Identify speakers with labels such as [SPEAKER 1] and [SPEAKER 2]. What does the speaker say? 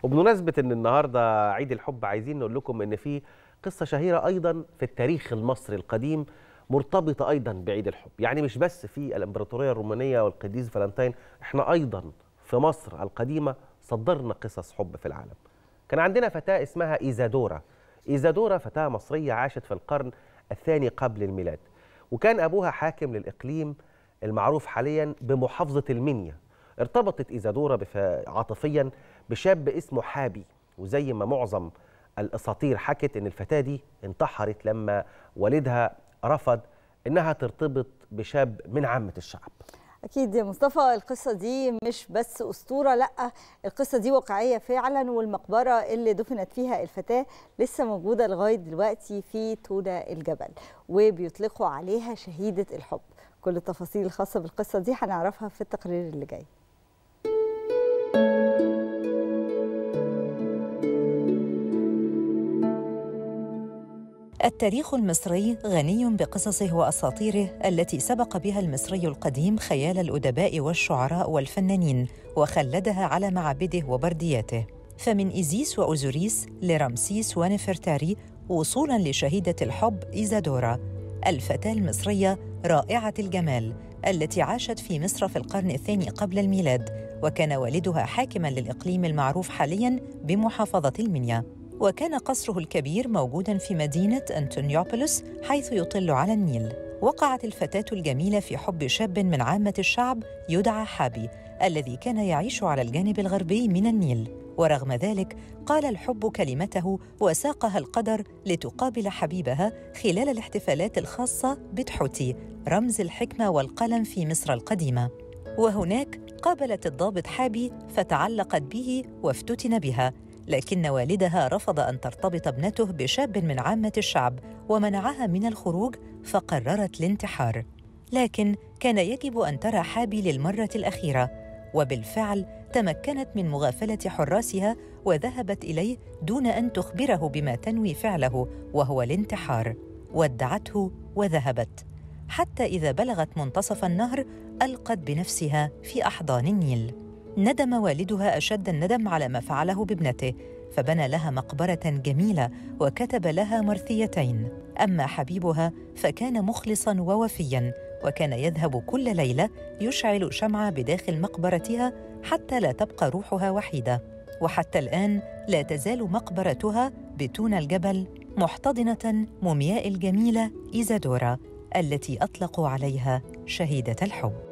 [SPEAKER 1] وبمناسبة إن النهاردة عيد الحب عايزين نقول لكم إن في قصة شهيرة أيضا في التاريخ المصري القديم مرتبطة أيضا بعيد الحب يعني مش بس في الإمبراطورية الرومانية والقديس فالنتين إحنا أيضا في مصر القديمة صدرنا قصص حب في العالم كان عندنا فتاة اسمها إيزادورا إيزادورا فتاة مصرية عاشت في القرن الثاني قبل الميلاد وكان أبوها حاكم للإقليم المعروف حاليا بمحافظة المنيا ارتبطت إيزادورا بف- عاطفيا بشاب اسمه حابي وزي ما معظم الأساطير حكت إن الفتاة دي انتحرت لما والدها رفض إنها ترتبط بشاب من عامة الشعب
[SPEAKER 2] أكيد يا مصطفى القصة دي مش بس أسطورة لأ القصة دي واقعية فعلا والمقبرة اللي دفنت فيها الفتاة لسه موجودة لغاية دلوقتي في تونا الجبل وبيطلقوا عليها شهيدة الحب كل التفاصيل الخاصة بالقصة دي هنعرفها في التقرير اللي جاي
[SPEAKER 3] التاريخ المصري غني بقصصه واساطيره التي سبق بها المصري القديم خيال الادباء والشعراء والفنانين وخلدها على معابده وبردياته فمن ايزيس واوزوريس لرمسيس ونفرتاري وصولا لشهيده الحب ايزادورا الفتاه المصريه رائعه الجمال التي عاشت في مصر في القرن الثاني قبل الميلاد وكان والدها حاكما للاقليم المعروف حاليا بمحافظه المنيا وكان قصره الكبير موجودا في مدينة أنتونيوبوليس حيث يطل على النيل وقعت الفتاة الجميلة في حب شاب من عامة الشعب يدعى حابي الذي كان يعيش على الجانب الغربي من النيل ورغم ذلك قال الحب كلمته وساقها القدر لتقابل حبيبها خلال الاحتفالات الخاصة بتحوتي رمز الحكمة والقلم في مصر القديمة وهناك قابلت الضابط حابي فتعلقت به وافتتن بها لكن والدها رفض ان ترتبط ابنته بشاب من عامه الشعب ومنعها من الخروج فقررت الانتحار لكن كان يجب ان ترى حابي للمره الاخيره وبالفعل تمكنت من مغافله حراسها وذهبت اليه دون ان تخبره بما تنوي فعله وهو الانتحار ودعته وذهبت حتى اذا بلغت منتصف النهر القت بنفسها في احضان النيل ندم والدها اشد الندم على ما فعله بابنته فبنى لها مقبره جميله وكتب لها مرثيتين اما حبيبها فكان مخلصا ووفيا وكان يذهب كل ليله يشعل شمعه بداخل مقبرتها حتى لا تبقى روحها وحيده وحتى الان لا تزال مقبرتها بتون الجبل محتضنه مومياء الجميله ايزادورا التي اطلقوا عليها شهيده الحب